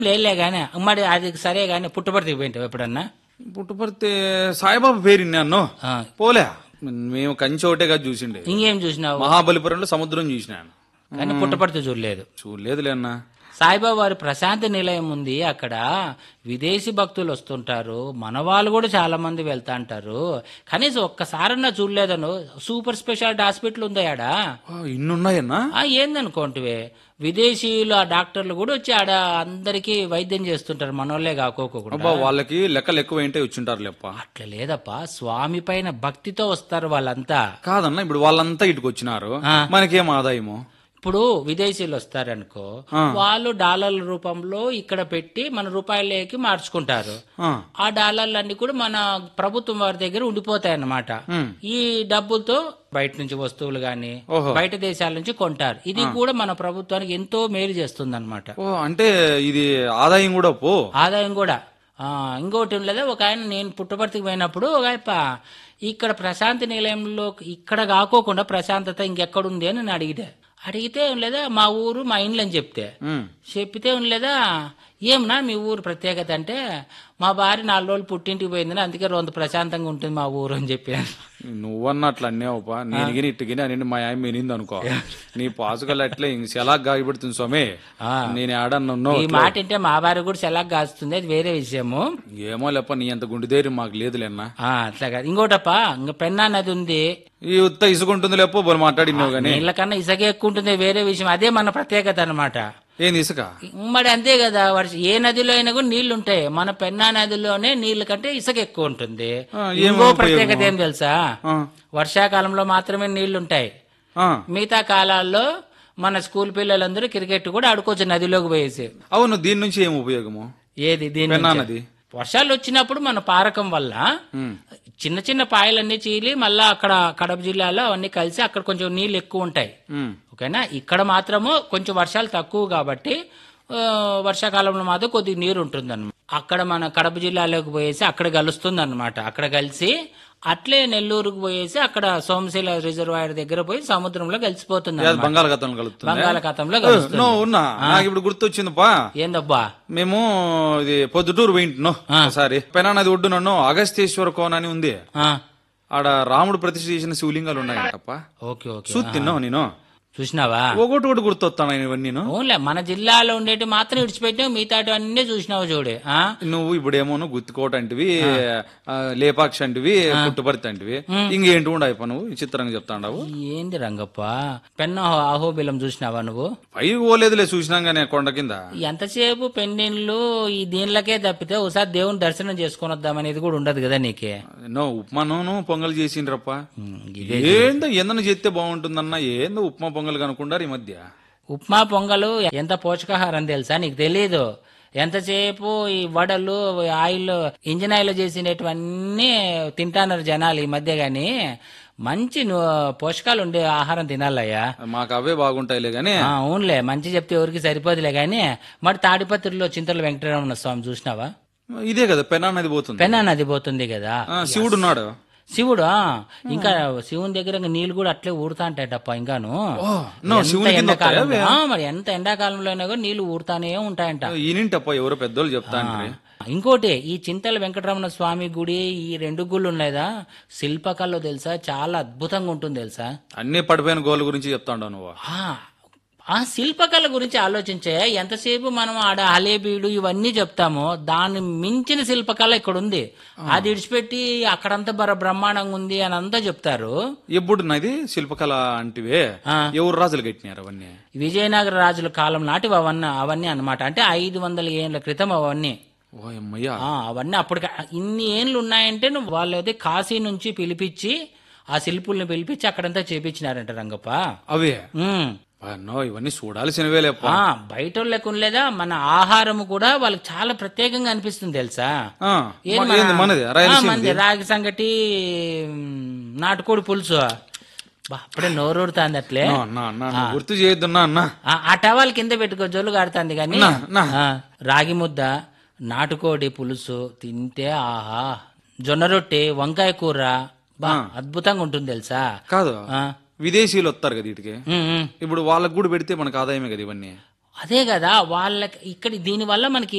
లేలే గానీ మరి అది సరే గానీ పుట్టపర్తికి పోయింటావు ఎప్పుడన్నా పుట్టుపడితే సాయిబాబా పేరు నన్ను ఆ, పోలే మేము కంచి ఒకటేగా చూసిండే ఇంకేం చూసినావు మహాబలిపురంలో సముద్రం చూసినాను కానీ పుట్టపర్తి చూడలేదు చూడలేదులే అన్న సాయిబాబా వారి ప్రశాంతి నిలయం ఉంది అక్కడ విదేశీ భక్తులు వస్తుంటారు మన వాళ్ళు కూడా చాలా మంది వెళ్తా అంటారు కనీసం ఒక్కసారన్నా చూడలేదను సూపర్ స్పెషాలిటీ హాస్పిటల్ ఉంది ఆడ ఆ, ఇన్నున్నాయన్నా ఆ ఏందనుకోంటివే విదేశీయులు ఆ డాక్టర్లు కూడా వచ్చి ఆడ అందరికీ వైద్యం చేస్తుంటారు మనోళ్ళే కాకోకుండా అబ్బా వాళ్ళకి లెక్కలు ఎక్కువ ఏంటే వచ్చింటారు లేప్ప అట్లా లేదప్పా స్వామి పైన భక్తితో వస్తారు వాళ్ళంతా కాదన్న ఇప్పుడు వాళ్ళంతా ఇటుకు వచ్చినారు ఆ. మనకేం ఆదాయము ఇప్పుడు విదేశీయులు వస్తారనుకో వాళ్ళు డాలర్ల రూపంలో ఇక్కడ పెట్టి మన రూపాయలకి మార్చుకుంటారు ఆ, ఆ డాలర్లన్నీ కూడా మన ప్రభుత్వం వారి దగ్గర ఉండిపోతాయి అన్నమాట ఉమ్. ఈ డబ్బులతో బయట నుంచి వస్తువులు గాని ఓహో. బయట దేశాల నుంచి కొంటారు ఇది కూడా మన ప్రభుత్వానికి ఎంతో మేలు చేస్తుంది ఓ అంటే ఇది ఆదాయం కూడా పో ఆదాయం కూడా ఆ, ఇంకోటి ఏం లేదా ఒక ఆయన నేను పుట్టపర్తికి పోయినప్పుడు ఒక ఆయన ఇక్కడ ప్రశాంతి నిలయంలో ఇక్కడ కాకోకుండా ప్రశాంతత ఇంకెక్కడుంది అని నేను అడిగితే అడిగితే ఏం లేదా మా ఊరు మా ఇండ్లు అని చెప్తే ఉమ్. చెప్పితే ఏం లేదా ఏమన్నా మీ ఊరు ప్రత్యేకత అంటే మా భార్య నాలుగు రోజులు పుట్టింటికి పోయిందని అందుకే రొంత ప్రశాంతంగా ఉంటుంది మా ఊరు అని చెప్పాను నువ్వన్న అట్లా అన్నావుపా నేను గిని ఇట్టు గిని అని మా ఆయన వినింది అనుకో నీ పాసుకల్ అట్లే ఇంక ఎలా గాయపడుతుంది స్వామి ఆ. నేను ఆడన్ను ఈ మాట అంటే మా భార్య కూడా సెలవు కాస్తుంది అది వేరే విషయము ఏమో లేప్ప నీ అంత గుండె ధైర్యం మాకు లేదులేన్నా ఆ, అట్లా కాదు ఇంకోటప్ప ఇంకా పెన్నా నది ఉంది ఈ ఉత్త ఇసుకుంటుంది లేపో బోలు మాట్లాడినావు గానీ నీళ్ళ కన్నా ఇసుక ఎక్కువ ఉంటుంది వేరే విషయం అదే మన ప్రత్యేకత అన్నమాట ఏంది ఇసుక మరి అంతే కదా వర్ష ఏ నదిలో అయినా కూడా నీళ్లు ఉంటాయి మన పెన్నా నదిలోనే నీళ్ళ కంటే ఇసుక ఎక్కువ ఉంటుంది ఆ, ఇంకో ప్రత్యేకత ఏం తెలుసా ఆ, వర్షాకాలంలో మాత్రమే నీళ్లు ఉంటాయి ఆ. మిగతా కాలాల్లో మన స్కూల్ పిల్లలందరూ క్రికెట్ కూడా ఆడుకోవచ్చు నదిలోకి పోయేసి అవును దీని నుంచి ఏం ఉపయోగము ఏది దీని పెన్నా నుంచి? నది వర్షాలు వచ్చినప్పుడు మన పారకం వల్ల ఉమ్. చిన్న చిన్న పాయలన్నీ చీలి మళ్ళా అక్కడ కడప జిల్లాలో అవన్నీ కలిసి అక్కడ కొంచెం నీళ్ళు ఎక్కువ ఉంటాయి ఉమ్. ఓకేనా ఇక్కడ మాత్రము కొంచెం వర్షాలు తక్కువ కాబట్టి ఆ, వర్షాకాలంలో మాత్రం కొద్దిగా నీరు ఉంటుంది అక్కడ మన కడప జిల్లాలోకి పోయేసి అక్కడ కలుస్తుంది అనమాట అక్కడ కలిసి అట్లే నెల్లూరుకు పోయేసి అక్కడ సోమశీల రిజర్వాయర్ దగ్గర పోయి సముద్రంలో కలిసిపోతుంది అది బంగాళాఖాతంలో కలుగుతుంది బంగాళాఖాతంలో కలుస్తుంది నో ఉన్నా నాకు ఇప్పుడు గుర్తొచ్చింది పా ఏందబ్బా మేము ఇది పొద్దుటూరు పోయింటున్నాం ఒకసారి పెనా నది ఒడ్డు నన్ను అగస్తేశ్వర కోన అని ఉంది ఆ, ఆడ రాముడు ప్రతిష్ఠ చేసిన శివలింగాలు ఉన్నాయంటప్ప ఓకే ఓకే చూసి తిన్నావు నేను చూసినావా ఒకటి ఒకటి గుర్తొస్తాను ఇవన్నీ ఓన్లే మన జిల్లాలో ఉండేటి మాత్రం విడిచిపెట్టావు మిగతాటి అన్నీ చూసినావు చూడే ఆ నువ్వు ఇప్పుడేమో నువ్వు గుత్తికోట అంటివి ఆ, లేపాక్షి అంటివి పుట్టుపర్తి అంటివి ఇంకేంటి ఉండవు నువ్వు విచిత్రంగా చెప్తాండావు ఏంది రంగప్ప పెన్న అహోబిలం చూసినావా నువ్వు పైకి పోలేదులే చూసినాగానే కొండ కింద ఎంతసేపు పెండిన్లు ఈ దీనిలకే తప్పితే ఒకసారి దేవుని దర్శనం చేసుకొని వద్దామనేది కూడా ఉండదు కదా నీకే నో ఉప్మాను పొంగల్ చేసిండ్రప్ప ఉమ్, ఏందో ఎందన చేస్తే బాగుంటుందన్న ఏందో ఉప్మా పొంగల్ కనుక్కుంటారు ఈ మధ్య ఉప్మా పొంగలు ఎంత పోషకాహారం తెలుసా నీకు తెలియదు ఎంతసేపు ఈ వడలు ఆయిల్ ఇంజిన్ ఆయిల్ చేసినటువన్నీ తింటాన్నారు జనాలు ఈ మధ్య గాని మంచి ను- పోషకాలు ఉండే ఆహారం తినాలయ్యా మాకు అవే బాగుంటాయిలే గానీ ఆ, అవునులే మంచి చెప్తే ఎవరికి సరిపోదులే గాని మరి తాడిపత్రిలో చింతల వెంకటరమణ స్వామి చూసినావా ఇదే కదా పెనా నది పోతుంది పెన్నా నది పోతుంది కదా ఆ, శివుడు ఉన్నాడు శివుడు ఆ, ఇంకా శివుని దగ్గర ఇంకా నీళ్లు కూడా అట్లే ఊరుతా ఉంటాయటప్ప ఇంకాను నో, ఎంత శివుని కింద ఎండాకాలంలో ఆ, మరి ఎంత ఎండాకాలంలో అయినా కూడా నీళ్లు ఊరుతానే ఉంటాయంట ఈనింటప్ప ఎవరో పెద్దోళ్ళు చెప్తాండ్రి ఇంకోటి ఈ చింతల వెంకటరమణ స్వామి గుడి ఈ రెండు గుళ్ళు ఉన్నాయిదా శిల్పకళలో తెలుసా చాలా అద్భుతంగా ఉంటుంది తెలుసా అన్ని పడిపోయిన గోళ్ళ గురించి చెప్తాండావు నువ్వు ఆ, ఆ శిల్పకళ గురించి ఆలోచించే ఎంతసేపు మనం ఆడ హలేబీడు ఇవన్నీ చెప్తామో దాన్ని మించిన శిల్పకళ ఇక్కడ ఉంది అది విడిచిపెట్టి అక్కడంతా బర బ్రహ్మాండంగా ఉంది అని అంతా చెప్తారు ఎప్పుడు నది శిల్పకళ అంటివే ఆ. ఎవరు రాజులు కట్టినారు అవన్నీ విజయనగర రాజుల కాలం నాటివి అవన్నీ అవన్నీ అన్నమాట అంటే ఐదు వందల ఏళ్ల క్రితం అవన్నీ ఓ అమ్మయ్యా ఆ, అవన్నీ అప్పటికి ఇన్ని ఏండ్లు ఉన్నాయంటే నువ్వు వాళ్ళు అయితే కాశీ నుంచి పిలిపించి ఆ శిల్పుల్ని పిలిపించి అక్కడంతా చేపించినారంట రంగప్ప అవే ఉమ్. నో ఇవన్నీ చూడాల్సినవే లేప్ప ఆ బయట లేకుండా మన ఆహారం కూడా వాళ్ళకి చాలా ప్రత్యేకంగా అనిపిస్తుంది తెలుసా ఆ, ఏం మన- మన- ఏంది మనది ఆ, రాయలసీమ మనది రాగి సంగటి మ్, నాటుకోడి పులుసు బా, అప్పుడే నోరూరుతాంది అట్లే అన్నా అన్నా నువ్వు గుర్తు చేయొద్దున్నా అన్నా ఆ, ఆ టవల్ కింద పెట్టుకో జొల్లు కాడుతుంది కానీ నా, నా. ఆ, రాగి ముద్ద నాటుకోడి పులుసు తింటే ఆహా జొన్న రొట్టె వంకాయ కూర బా అద్భుతంగా ఉంటుంది తెలుసా కాదు ఆ, విదేశీయులు వస్తారు కదా వీటికి ఉమ్, ఉమ్. ఇప్పుడు వాళ్ళకు కూడా పెడితే మనకు ఆదాయమే కదా ఇవన్నీ అదే కదా వాళ్ళకి ఇక్కడ దీనివల్ల మనకి